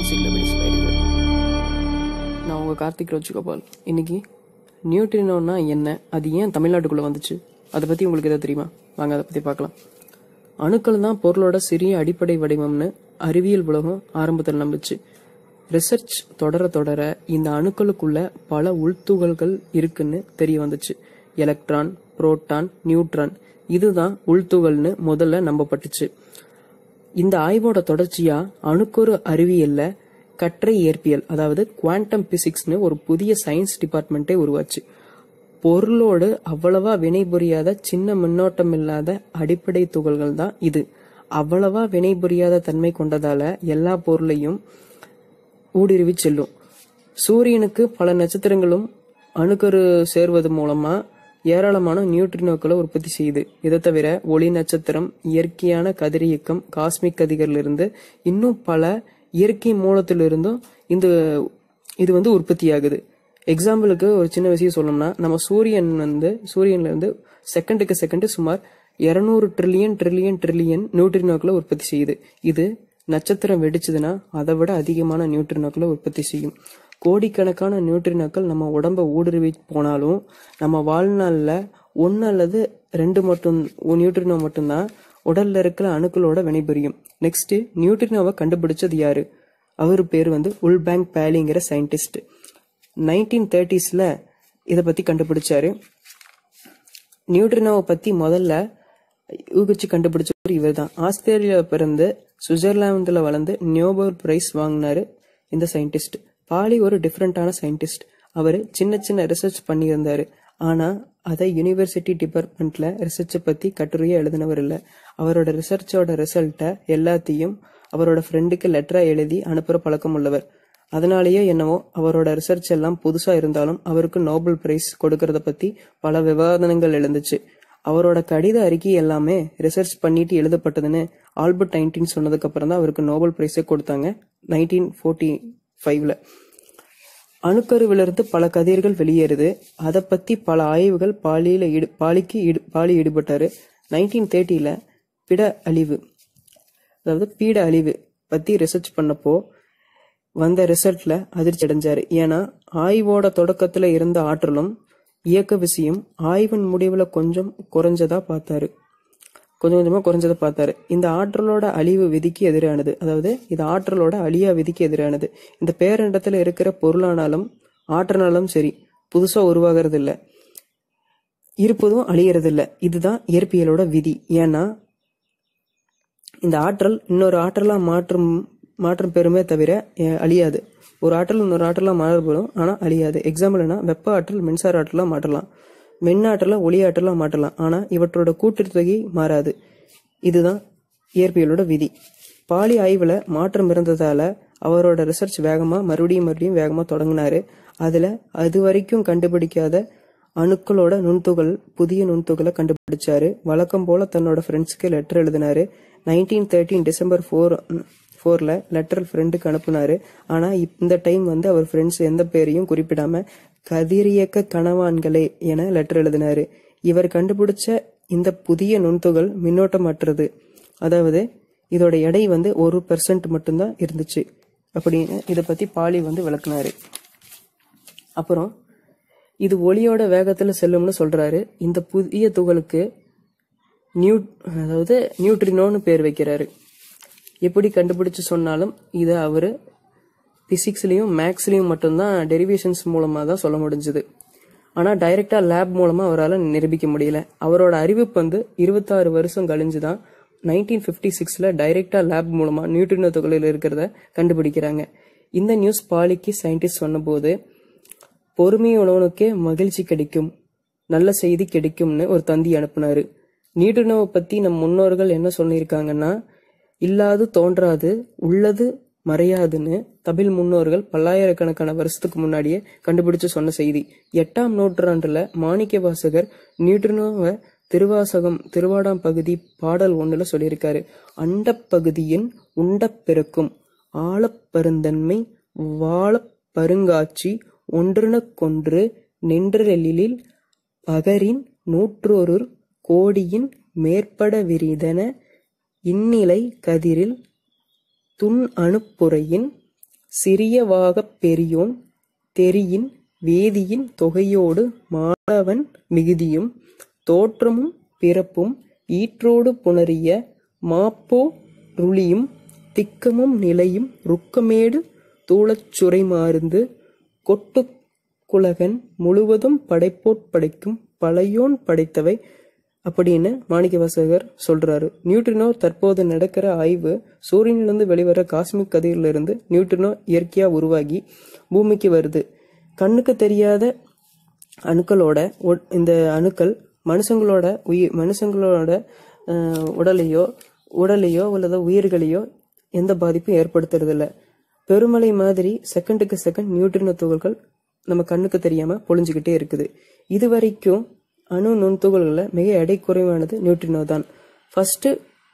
encyclopedia very good நான் உங்கள் கார்த்திக் ரோஜ்கோபால் இன்னைக்கு நியூட்ரினோன்னா என்ன அது ஏன் தமிழ்நாட்டுக்குள்ளே வந்துச்சு அதை பற்றி உங்களுக்கு எதாவது தெரியுமா வாங்க அதை பற்றி பார்க்கலாம் அணுக்கள் தான் பொருளோட சிறிய அடிப்படை வடிவம்னு அறிவியல் உலகம் ஆரம்பத்தில் நம்புச்சு ரிசர்ச் தொடர தொடர இந்த அணுக்களுக்குள்ள பல உள்துகள்கள் இருக்குன்னு தெரிய வந்துச்சு எலக்ட்ரான் புரோட்டான் நியூட்ரான் இதுதான் உள்துகள்னு முதல்ல நம்பப்பட்டுச்சு இந்த ஆய்வோட தொடர்ச்சியா அணுக்கொரு அறிவியல்ல கற்றை இயற்பியல் அதாவது குவாண்டம் பிசிக்ஸ்னு ஒரு புதிய சயின்ஸ் டிபார்ட்மெண்ட்டே உருவாச்சு பொருளோடு அவ்வளவா வினைபுரியாத சின்ன மின்னோட்டம் இல்லாத அடிப்படை துகள்கள் தான் இது அவ்வளவா வினைபுரியாத தன்மை கொண்டதால எல்லா பொருளையும் ஊடுருவி செல்லும் சூரியனுக்கு பல நட்சத்திரங்களும் அணுக்கரு சேர்வது மூலமா ஏராளமான நியூட்ரினோக்களை உற்பத்தி செய்யுது இதை தவிர ஒளி நட்சத்திரம் இயற்கையான கதிரியக்கம் காஸ்மிக் கதிரிலிருந்து இன்னும் பல இயற்கை மூலத்திலிருந்தும் இந்த இது வந்து உற்பத்தி ஆகுது எக்ஸாம்பிளுக்கு ஒரு சின்ன விஷயம் சொல்லணும்னா நம்ம சூரியன் வந்து சூரியன்ல இருந்து செகண்டுக்கு செகண்ட் சுமார் இருநூறு ட்ரில்லியன் ட்ரில்லியன் ட்ரில்லியன் நியூட்ரினோக்களை உற்பத்தி செய்யுது இது நட்சத்திரம் வெடிச்சதுன்னா அதை விட அதிகமான நியூட்ரினோக்களை உற்பத்தி செய்யும் கோடிக்கணக்கான நியூட்ரினோக்கள் நம்ம உடம்ப ஊடுருவி போனாலும் நம்ம வாழ்நாளில் ஒன்று அல்லது ரெண்டு மட்டும் நியூட்ரினோ மட்டும்தான் உடல்ல இருக்கிற அணுக்களோட வினைபுரியும் நெக்ஸ்ட் நியூட்ரினோவை கண்டுபிடிச்சது யாரு அவர் பேர் வந்து உல்பேங் பேலிங்கிற சயின்டிஸ்ட் நைன்டீன் தேர்ட்டிஸில் இதை பற்றி கண்டுபிடிச்சாரு நியூட்ரினோவை பற்றி முதல்ல ஊகிச்சு கண்டுபிடிச்சவர் இவர் தான் ஆஸ்திரேலியாவில் பிறந்து சுவிட்சர்லாந்தில் வளர்ந்து நியோபல் பிரைஸ் வாங்கினாரு இந்த சயின்டிஸ்ட் பாலி ஒரு டிஃப்ரெண்டான சயின்டிஸ்ட் அவர் சின்ன சின்ன ரிசர்ச் பண்ணியிருந்தாரு ஆனா அதை யூனிவர்சிட்டி டிபார்ட்மெண்ட்ல ரிசர்ச்சை பத்தி கட்டுரையா எழுதினவர் இல்ல அவரோட ரிசர்ச்சோட ரிசல்ட்டை எல்லாத்தையும் அவரோட ஃப்ரெண்டுக்கு லெட்டரா எழுதி அனுப்புற பழக்கம் உள்ளவர் அதனாலேயே என்னவோ அவரோட ரிசர்ச் எல்லாம் புதுசா இருந்தாலும் அவருக்கு நோபல் பிரைஸ் கொடுக்கறத பத்தி பல விவாதங்கள் எழுந்துச்சு அவரோட கடித அறிக்கை எல்லாமே ரிசர்ச் பண்ணிட்டு எழுதப்பட்டதுன்னு ஆல்பர்ட் ஐன்டீன் சொன்னதுக்கு அப்புறம் தான் அவருக்கு நோபல் பிரைஸே கொடுத்தாங்க நைன்டீன் ஃபோர்ட்டி ஃபைவ்ல அணுக்கருவிலிருந்து பல கதிர்கள் வெளியேறுது அதை பத்தி பல ஆய்வுகள் பாலியில ஈடு பாலிக்கு ஈடு பாலி ஈடுபட்டாரு நைன்டீன் தேர்ட்டியில பிட அழிவு அதாவது பீட அழிவு பத்தி ரிசர்ச் பண்ணப்போ வந்த ரிசல்ட்ல அதிர்ச்சி அடைஞ்சாரு ஏன்னா ஆய்வோட தொடக்கத்துல இருந்த ஆற்றலும் இயக்க விசையும் ஆய்வின் முடிவுல கொஞ்சம் குறைஞ்சதா பார்த்தாரு கொஞ்சம் கொஞ்சமா குறைஞ்சதை பார்த்தாரு இந்த ஆற்றலோட அழிவு விதிக்கு எதிரானது அதாவது இது ஆற்றலோட அழியா விதிக்கு எதிரானது இந்த பேரண்டத்துல இருக்கிற பொருளானாலும் ஆற்றனாலும் சரி புதுசா உருவாகிறது இல்ல இருப்பதும் அழியறது இல்ல இதுதான் இயற்பியலோட விதி ஏன்னா இந்த ஆற்றல் இன்னொரு ஆற்றலா மாற்றும் மாற்றம் பெறுமே தவிர அஹ், அழியாது ஒரு ஆற்றல் இன்னொரு ஆற்றலா மாறுபடும் ஆனா அழியாது எக்ஸாம்பிள் என்ன வெப்ப ஆற்றல் மின்சார ஆற்றலா மாற்றலாம் மின்னாற்றலை ஒளி ஆற்றலா மாற்றலாம் ஆனா இவற்றோட கூட்டுத்தொகை மாறாது இதுதான் இயற்பியலோட விதி பாலி ஆய்வுல மாற்றம் இருந்ததால அவரோட ரிசர்ச் வேகமா மறுபடியும் மறுபடியும் வேகமா தொடங்கினாரு அதுல அது வரைக்கும் கண்டுபிடிக்காத அணுக்களோட நுண்துகள் புதிய நுண்துகளை கண்டுபிடிச்சாரு வழக்கம் போல தன்னோட ஃப்ரெண்ட்ஸ்க்கு லெட்டர் எழுதினாரு நைன்டீன் தேர்ட்டீன் டிசம்பர் ஃபோர் ஃபோர்ல லெட்டர் ஃப்ரெண்டுக்கு அனுப்புனாரு ஆனா இப்- இந்த டைம் வந்து அவர் ஃப்ரெண்ட்ஸ் எந்த பேரையும் குறிப்பிடாம கதிரியக்க கணவான்களே என லெட்டர் எழுதினாரு இவர் கண்டுபிடிச்ச இந்த புதிய நுண்துகள் மின்னோட்டமற்றது அதாவது இதோட எடை வந்து ஒரு பெர்சன்ட் மட்டும்தான் இருந்துச்சு அப்படின்னு இதை பத்தி பாலி வந்து விளக்குனாரு அப்புறம் இது ஒளியோட வேகத்துல செல்லும்னு சொல்றாரு இந்த புதிய துகளுக்கு நியூ அதாவது நியூட்ரினோன்னு பேர் வைக்கிறாரு எப்படி கண்டுபிடிச்சு சொன்னாலும் இதை அவரு பிசிக்ஸ்லயும் மேக்ஸ்லயும் மட்டும்தான் டெரிவேஷன்ஸ் மூலமா தான் சொல்ல முடிஞ்சது ஆனா டைரக்டா லேப் மூலமா அவரால் நிரூபிக்க முடியல அவரோட அறிவிப்பு வந்து இருபத்தாறு வருஷம் கழிஞ்சு தான் நைன்டீன் ஃபிஃப்டி சிக்ஸ்ல டைரக்டா லேப் மூலமா நியூட்ரினோ துகளில் இருக்கிறத கண்டுபிடிக்கிறாங்க இந்த நியூஸ் பாலிக்கு சயின்டிஸ்ட் சொன்னபோது பொறுமையுள்ளவனுக்கே மகிழ்ச்சி கிடைக்கும் நல்ல செய்தி கிடைக்கும்னு ஒரு தந்தி அனுப்புனாரு நியூட்ரினோவை பத்தி நம் முன்னோர்கள் என்ன சொல்லியிருக்காங்கன்னா இல்லாது தோன்றாது உள்ளது மறையாதுன்னு தமிழ் முன்னோர்கள் பல்லாயிரக்கணக்கான வருஷத்துக்கு முன்னாடியே கண்டுபிடிச்சு சொன்ன செய்தி எட்டாம் நூற்றாண்டுல மாணிக்க வாசகர் நியூட்ரினோவை திருவாசகம் திருவாடாம் பகுதி பாடல் ஒண்ணுல சொல்லியிருக்காரு அண்டப் பகுதியின் உண்டப் பிறக்கும் ஆழப் பருந்தன்மை வாழப் பருங்காட்சி ஒன்றுனக் கொன்று நின்றெழிலில் பகரின் நூற்றொரு கோடியின் மேற்பட விரிதன இந்நிலை கதிரில் துண் அணுப்புறையின் சிறியவாகப் பெரியோன் தெரியின் வேதியின் தொகையோடு மாணவன் மிகுதியும் தோற்றமும் பிறப்பும் ஈற்றோடு புணரிய மாப்போ ருளியும் திக்கமும் நிலையும் ருக்கமேடு தூளச் சுரைமார்ந்து கொட்டுக் குலகன் முழுவதும் படைப்போட் படைக்கும் பழையோன் படைத்தவை அப்படின்னு மாணிக்கவாசகர் சொல்றாரு நியூட்ரினோ தற்போது நடக்கிற ஆய்வு சூரியனிலிருந்து வெளிவர காஸ்மிக் கதிரிலிருந்து நியூட்ரினோ இயற்கையா உருவாகி பூமிக்கு வருது கண்ணுக்கு தெரியாத அணுக்களோட ஒ- இந்த அணுக்கள் மனுஷங்களோட உயிர் மனுஷங்களோட அஹ், உடலையோ உடலையோ அல்லது உயிர்களையோ எந்த பாதிப்பும் ஏற்படுத்துறதில்ல பெருமழை மாதிரி செகண்டுக்கு செகண்ட் நியூட்ரினோ துகள்கள் நம்ம கண்ணுக்கு தெரியாம பொழிஞ்சுக்கிட்டே இருக்குது இது வரைக்கும் அணு நுண்துகள்களில் மிக எடை குறைவானது நியூட்ரினோ தான் ஃபர்ஸ்ட்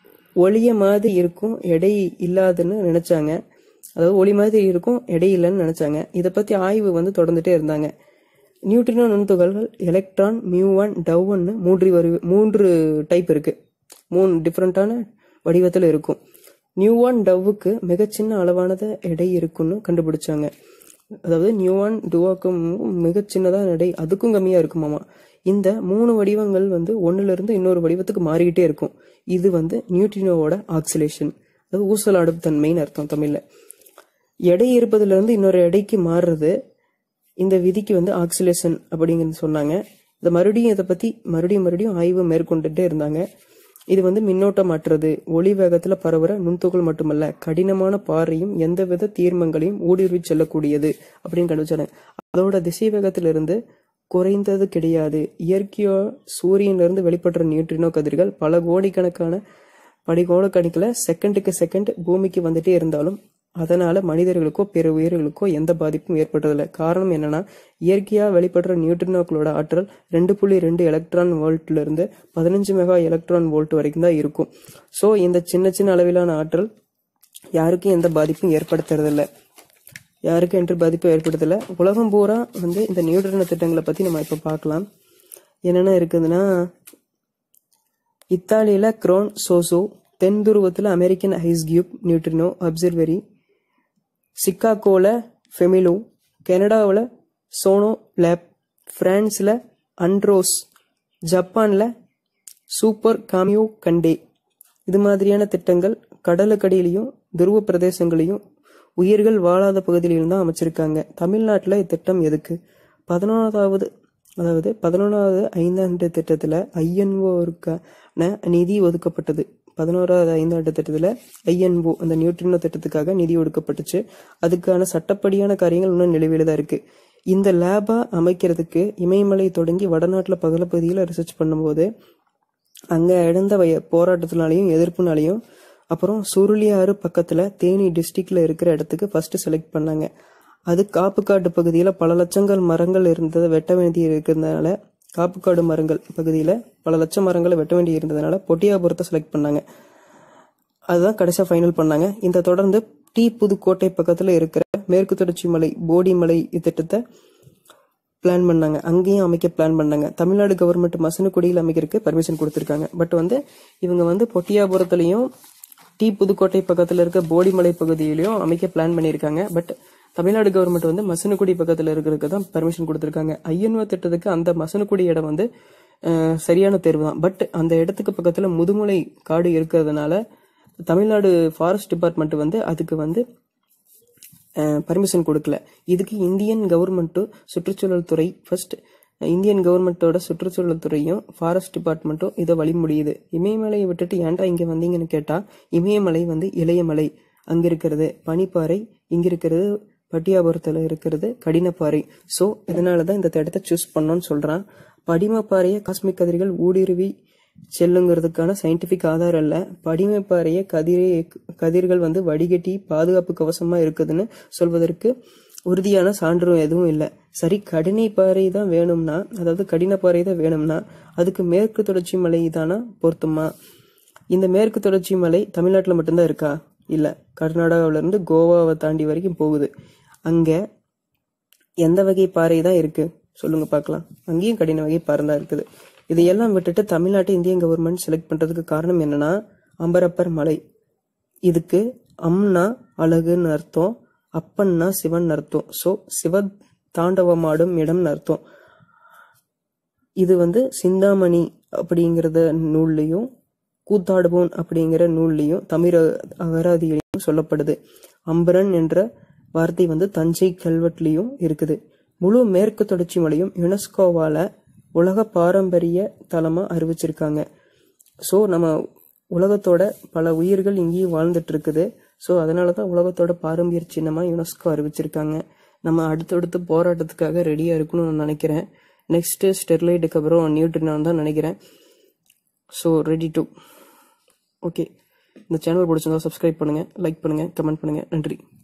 ஒளிய மாதிரி இருக்கும் எடை இல்லாதுன்னு நினைச்சாங்க அதாவது ஒளி மாதிரி இருக்கும் எடை இல்லைன்னு நினைச்சாங்க இதை பத்தி ஆய்வு வந்து தொடர்ந்துட்டே இருந்தாங்க நியூட்ரினோ நுண்துகள்கள் எலக்ட்ரான் மியூவான் டவ்னு மூன்று வரி மூன்று டைப் இருக்கு மூணு டிஃப்ரெண்டான வடிவத்தில் இருக்கும் நியூவான் டவ்வுக்கு மிகச்சின்ன அளவானத எடை இருக்குன்னு கண்டுபிடிச்சாங்க அதாவது நியூவான் டுவாக்கும் மிகச் சின்னதான எடை அதுக்கும் கம்மியா இருக்குமாமா இந்த மூணு வடிவங்கள் வந்து ஒண்ணுல இருந்து இன்னொரு வடிவத்துக்கு மாறிக்கிட்டே இருக்கும் இது வந்து நியூட்ரினோவோட ஆக்சிலேஷன் அதாவது ஊசலாடும் தன்மைன்னு அர்த்தம் தமிழ்ல எடை இருப்பதுல இருந்து இன்னொரு எடைக்கு மாறுறது இந்த விதிக்கு வந்து ஆக்சிலேஷன் அப்படிங்கிறது சொன்னாங்க இதை மறுபடியும் இதை பத்தி மறுபடியும் மறுபடியும் ஆய்வு மேற்கொண்டுட்டே இருந்தாங்க இது வந்து மின்னோட்டம் மாற்றுறது ஒளி வேகத்துல பரவுற நுண்துகள் மட்டுமல்ல கடினமான பாறையும் எந்தவித தீர்மங்களையும் ஊடுருவி செல்லக்கூடியது அப்படின்னு கண்டுபிடிச்சாங்க அதோட திசை வேகத்திலிருந்து குறைந்தது கிடையாது இயற்கையோ சூரியன்ல இருந்து வெளிப்படுற நியூட்ரினோ கதிர்கள் பல கோடிக்கணக்கான படிகோணக்கணக்கில் செகண்டுக்கு செகண்ட் பூமிக்கு வந்துட்டே இருந்தாலும் அதனால மனிதர்களுக்கோ பிற உயிர்களுக்கோ எந்த பாதிப்பும் ஏற்படுறதில்ல காரணம் என்னன்னா இயற்கையா வெளிப்படுற நியூட்ரினோக்களோட ஆற்றல் ரெண்டு புள்ளி ரெண்டு எலக்ட்ரான் வோல்ட்ல இருந்து பதினஞ்சு மெகா எலக்ட்ரான் வோல்ட் வரைக்கும் தான் இருக்கும் ஸோ இந்த சின்ன சின்ன அளவிலான ஆற்றல் யாருக்கும் எந்த பாதிப்பும் ஏற்படுத்துறதில்ல யாருக்கும் என்று பாதிப்பு ஏற்படுத்தல உலகம் பூரா வந்து இந்த நியூட்ரினோ திட்டங்களை பத்தி நம்ம இப்ப பார்க்கலாம் என்னென்ன இருக்குதுன்னா இத்தாலியில குரோன் சோசோ தென் துருவத்தில் American ice cube neutrino observatory சிக்காகோல ஃபெமிலோ கனடாவில் சோனோ லேப் பிரான்ஸில் அண்ட்ரோஸ் ஜப்பானில் சூப்பர் காமியோ கண்டே இது மாதிரியான திட்டங்கள் கடலுக்கடியிலையும் துருவ பிரதேசங்களையும் உயிர்கள் வாழாத பகுதியிலும் தான் அமைச்சிருக்காங்க தமிழ்நாட்டில் இத்திட்டம் எதுக்கு பதினொன்றாவது அதாவது பதினொன்றாவது ஐந்தாண்டு திட்டத்தில் ஐஎன்ஓருக்கான நிதி ஒதுக்கப்பட்டது பதினோராவது ஐந்தாண்டு திட்டத்தில் ஐஎன்ஓ அந்த நியூட்ரினோ திட்டத்துக்காக நிதி ஒதுக்கப்பட்டுச்சு அதுக்கான சட்டப்படியான காரியங்கள் இன்னும் நிலுவையில் தான் இருக்கு இந்த லேபா அமைக்கிறதுக்கு இமயமலை தொடங்கி வடநாட்டில் பகலப்பகுதியில் ரிசர்ச் பண்ணும்போது அங்க இழந்த வய போராட்டத்தினாலையும் எதிர்ப்புனாலையும் அப்புறம் சுருளியாறு பக்கத்துல தேனி டிஸ்ட்ரிக்ட்ல இருக்கிற இடத்துக்கு ஃபர்ஸ்ட் செலக்ட் பண்ணாங்க அது காப்புக்காடு பகுதியில பல லட்சங்கள் மரங்கள் இருந்ததை வெட்ட வேண்டி இருக்கிறதுனால காப்புக்காடு மரங்கள் பகுதியில பல லட்சம் மரங்களை வெட்ட வேண்டி இருந்ததுனால பொட்டியாபுரத்தை செலக்ட் பண்ணாங்க அதுதான் கடைசியா ஃபைனல் பண்ணாங்க இந்த தொடர்ந்து டி புதுக்கோட்டை பக்கத்துல இருக்கிற மேற்கு தொடர்ச்சி மலை போடி மலை திட்டத்தை பிளான் பண்ணாங்க அங்கேயும் அமைக்க பிளான் பண்ணாங்க தமிழ்நாடு கவர்மெண்ட் மசனக்குடியில் அமைக்கிறதுக்கு பர்மிஷன் கொடுத்துருக்காங்க பட் வந்து இவங்க வந்து பொட்டியாபுரத்துலயும் டி புதுக்கோட்டை பக்கத்துல இருக்க போடிமலை பகுதியிலையும் அமைக்க பிளான் பண்ணியிருக்காங்க பட் தமிழ்நாடு கவர்மெண்ட் வந்து மசனக்குடி பக்கத்துல இருக்கிறதுக்கு தான் பர்மிஷன் கொடுத்துருக்காங்க ஐஎன்ஓ திட்டத்துக்கு அந்த மசனக்குடி இடம் வந்து அஹ், சரியான தேர்வு தான் பட் அந்த இடத்துக்கு பக்கத்துல முதுமலை காடு இருக்கிறதுனால தமிழ்நாடு ஃபாரஸ்ட் டிபார்ட்மெண்ட் வந்து அதுக்கு வந்து பர்மிஷன் கொடுக்கல இதுக்கு இந்தியன் கவர்மெண்ட்டும் சுற்றுச்சூழல் துறை ஃபர்ஸ்ட் இந்தியன் கவர்மெண்ட்டோட சுற்றுச்சூழல் துறையும் ஃபாரஸ்ட் டிபார்ட்மெண்ட்டும் இதை வழி முடியுது இமயமலையை விட்டுட்டு ஏன்டா இங்க வந்தீங்கன்னு கேட்டா இமயமலை வந்து இளையமலை அங்க இருக்கிறது பனிப்பாறை இங்க இருக்கிறது பட்டியாபுரத்துல இருக்கிறது கடினப்பாறை ஸோ இதனால தான் இந்த இடத்த சூஸ் பண்ணோம்னு சொல்றான் படிமப்பாறையை காஸ்மிக் கதிர்கள் ஊடுருவி செல்லுங்கிறதுக்கான சயின்டிபிக் ஆதாரம் இல்ல படிமைப்பாறைய கதிரை கதிர்கள் வந்து வடிகட்டி பாதுகாப்பு கவசமா இருக்குதுன்னு சொல்வதற்கு உறுதியான சான்று எதுவும் இல்லை சரி கடினை பாறை தான் வேணும்னா அதாவது கடின பாறை தான் வேணும்னா அதுக்கு மேற்கு தொடர்ச்சி மலை தானா பொருத்தமா இந்த மேற்கு தொடர்ச்சி மலை தமிழ்நாட்டில் மட்டும்தான் இருக்கா இல்ல கர்நாடகாவில இருந்து கோவாவை தாண்டி வரைக்கும் போகுது அங்க எந்த வகை பாறை தான் இருக்கு சொல்லுங்க பார்க்கலாம் அங்கேயும் கடின வகை பாறை தான் இருக்குது இதையெல்லாம் விட்டுட்டு தமிழ்நாட்டை இந்தியன் கவர்மெண்ட் செலக்ட் பண்றதுக்கு காரணம் என்னன்னா அம்பரப்பர் மலை இதுக்கு அம்னா அழகுன்னு அர்த்தம் அப்பன்னா சிவன் அர்த்தம் ஸோ சிவ தாண்டவமாடும் இடம்னு அர்த்தம் இது வந்து சிந்தாமணி அப்படிங்கிறத நூல்லையும் கூத்தாடுவோன் அப்படிங்கிற நூல்லையும் தமிழ் அகராதியிலையும் சொல்லப்படுது அம்பரன் என்ற வார்த்தை வந்து தஞ்சை கல்வெட்டுலையும் இருக்குது முழு மேற்கு தொடர்ச்சி மலையும் யுனெஸ்கோவால உலக பாரம்பரிய தலமா அறிவிச்சிருக்காங்க ஸோ நம்ம உலகத்தோட பல உயிர்கள் இங்கேயும் வாழ்ந்துட்டு இருக்குது ஸோ அதனால தான் உலகத்தோட பாரம்பரிய சின்னமா யுனெஸ்கோ அறிவிச்சிருக்காங்க நம்ம அடுத்தடுத்து போராட்டத்துக்காக ரெடியா இருக்கணும்னு நான் நினைக்கிறேன் நெக்ஸ்ட் ஸ்டெர்லைட்டுக்கு அப்புறம் நியூட்ரினான் தான் நினைக்கிறேன் ஸோ ரெடி டு ஓகே இந்த சேனல் பிடிச்சிருந்தா சப்ஸ்கிரைப் பண்ணுங்க லைக் பண்ணுங்க கமெண்ட் பண்ணுங்க நன்றி